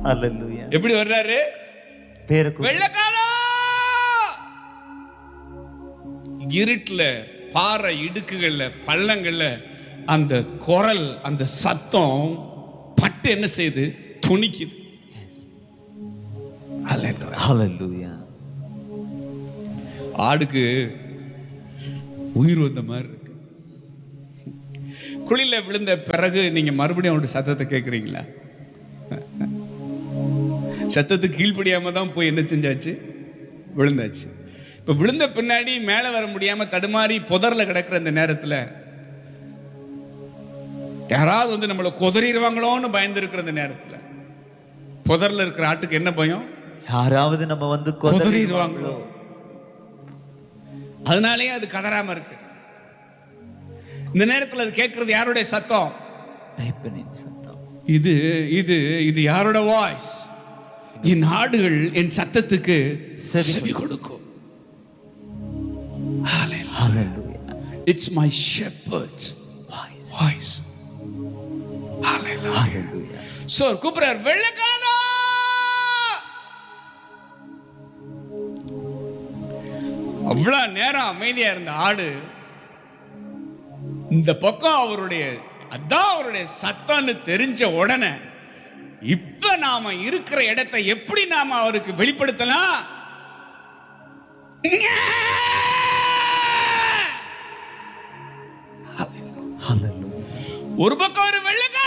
ஹalleluya எப்படி வர்றாரு பேரை கூப்பிட்டு வெள்ளக்காரா இருட்டுல பாறை இடுக்குகள்ல பள்ளங்கள்ல அந்த குரல் அந்த சத்தம் பட்டு என்ன செய்யுது துணிக்குது Hallelujah. ஹalleluya ஆடுக்கு உயிர் வந்த மாதிரி இருக்கு குழியில விழுந்த பிறகு நீங்க மறுபடியும் அவருடைய சத்தத்தை கேட்குறீங்களா சத்தத்துக்கு கீழ்ப்படியாம தான் போய் என்ன செஞ்சாச்சு விழுந்தாச்சு இப்ப விழுந்த பின்னாடி மேலே வர முடியாம தடுமாறி புதர்ல கிடக்கிற அந்த நேரத்துல யாராவது வந்து நம்மளை கொதறிடுவாங்களோன்னு பயந்து இருக்கிற அந்த நேரத்துல புதர்ல இருக்கிற ஆட்டுக்கு என்ன பயம் யாராவது நம்ம வந்து கொதறிடுவாங்களோ அதனாலேயே அது கதறாம இருக்கு இந்த நேரத்துல அது கேட்கறது யாருடைய சத்தம் கைப்பனின் சத்தம் இது இது இது யாரோட வாய்ஸ் என் ஆடுகள் என் சத்தத்துக்கு செவி செவி கொடுக்கும் ஹalleluya இட்ஸ் மை ஷெப்பர்ட்ஸ் வாய்ஸ் ஹalleluya சோ கூப்பிடுறார் வெள்ளக்காரா அவ்வளவு நேரம் அமைதியா இருந்த ஆடு இந்த பக்கம் அவருடைய அதான் அவருடைய சத்தம்னு தெரிஞ்ச உடனே இப்ப நாம இருக்கிற இடத்தை எப்படி நாம அவருக்கு வெளிப்படுத்தலாம் ஹalleluya ஒரு பக்கம் ஒரு வெள்ளக்காரா